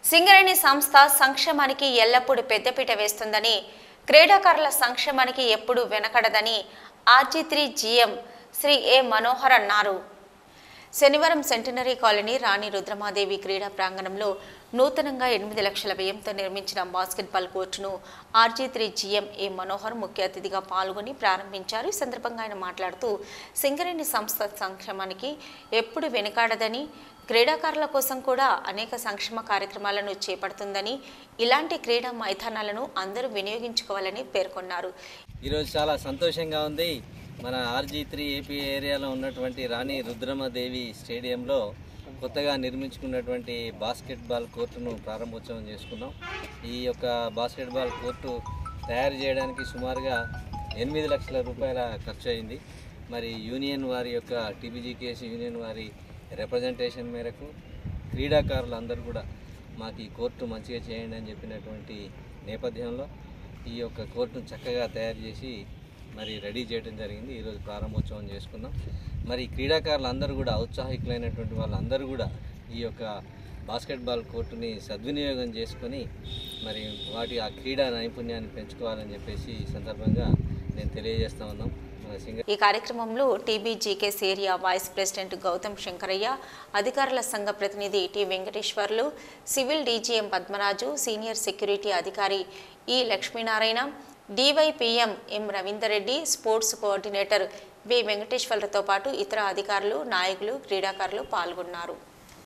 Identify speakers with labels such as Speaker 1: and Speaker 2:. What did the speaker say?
Speaker 1: సింగరేణి సంస్థ సంక్షేమానికి ఎల్లప్పుడూ పెద్దపీట వేస్తుందని క్రీడాకారుల సంక్షేమానికి ఎప్పుడూ వెనకడదని RG three GM Shri A Manohar అన్నారు శనివారం సెంటనరీ కాలనీ రాణి రుద్రమాదేవి క్రీడా ప్రాంగణంలో నూతనంగా ఎనిమిది లక్షల వ్యయంతో నిర్మించిన బాస్కెట్బాల్ కోర్టును RG three GM A Manohar ముఖ్య అతిథిగా పాల్గొని ప్రారంభించారు ఈ సందర్భంగా ఆయన మాట్లాడుతూ సింగరేణి సంస్థ సంక్షేమానికి ఎప్పుడు వెనుకాడదని క్రీడాకారుల కోసం కూడా అనేక సంక్షేమ కార్యక్రమాలను చేపడుతుందని ఇలాంటి క్రీడా మైదానాలను అందరూ వినియోగించుకోవాలని పేర్కొన్నారు
Speaker 2: ఈరోజు చాలా సంతోషంగా ఉంది మన ఆర్జీ త్రీ ఏపీ ఏరియాలో ఉన్నటువంటి రాణి రుద్రమదేవి స్టేడియంలో కొత్తగా నిర్మించుకున్నటువంటి బాస్కెట్బాల్ కోర్టును ప్రారంభోత్సవం చేసుకున్నాం ఈ యొక్క బాస్కెట్బాల్ కోర్టు తయారు చేయడానికి సుమారుగా ఎనిమిది లక్షల రూపాయల ఖర్చు అయింది మరి యూనియన్ వారి యొక్క టీబీజీకేఎస్ యూనియన్ వారి రిప్రజెంటేషన్ మేరకు క్రీడాకారులు అందరూ కూడా మాకు ఈ కోర్టు మంచిగా చేయండి అని చెప్పినటువంటి నేపథ్యంలో ఈ యొక్క కోర్టును చక్కగా తయారు చేసి మరి రెడీ చేయడం జరిగింది ఈరోజు ప్రారంభోత్సవం చేసుకున్నాం మరి క్రీడాకారులు అందరూ కూడా ఔత్సాహికులైనటువంటి వాళ్ళందరూ కూడా ఈ యొక్క బాస్కెట్బాల్ కోర్టుని సద్వినియోగం చేసుకొని మరి వాటి ఆ క్రీడా నైపుణ్యాన్ని పెంచుకోవాలని చెప్పేసి ఈ సందర్భంగా నేను తెలియజేస్తా ఉన్నాం మన సింగ
Speaker 1: ఈ కార్యక్రమంలో TBGKS area vice president Gautam Shankaraiah అధికారుల సంఘ ప్రతినిధి T Venkateswarlu civil DGM Padmaraju senior security అధికారి E Lakshminarayana DYPM M Ravinder Reddy sports coordinator V వెంకటేశ్వర్లతో పాటు ఇతర అధికారులు నాయకులు క్రీడాకారులు పాల్గొన్నారు